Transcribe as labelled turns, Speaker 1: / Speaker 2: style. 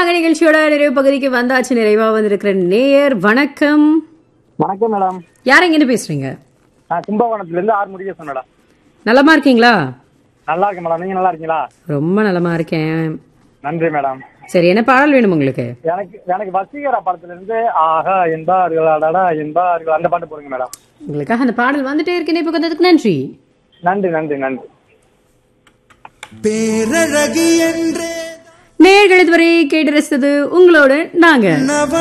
Speaker 1: நாங்க நிகழ்ச்சியோட நிறைவு பகுதிக்கு வந்தாச்சு நிறைவா வந்திருக்கிற நேயர் வணக்கம்
Speaker 2: வணக்கம் மேடம்
Speaker 1: யார் எங்கன்னு பேசுறீங்க
Speaker 2: நான் கும்பகோணத்துல இருந்து ஆறு முடிக்க சொன்னடா
Speaker 1: நலமா இருக்கீங்களா
Speaker 2: நல்லா இருக்கேன் மேடம் நீங்க நல்லா இருக்கீங்களா
Speaker 1: ரொம்ப நலமா இருக்கேன்
Speaker 2: நன்றி மேடம்
Speaker 1: சரி என்ன பாடல் வேணும் உங்களுக்கு
Speaker 2: எனக்கு எனக்கு வசீகரா படத்துல இருந்து ஆஹா என்பார்களாடா என்பார்கள் அந்த பாட்டு போடுங்க மேடம்
Speaker 1: உங்களுக்காக அந்த பாடல் வந்துட்டே இருக்கேன் இப்போ வந்ததுக்கு நன்றி
Speaker 2: நன்றி நன்றி நன்றி
Speaker 3: பேரழகி என்றே
Speaker 1: நேயர்கள் இதுவரை கேட்டு ரசித்தது உங்களோட நாங்க
Speaker 3: நவ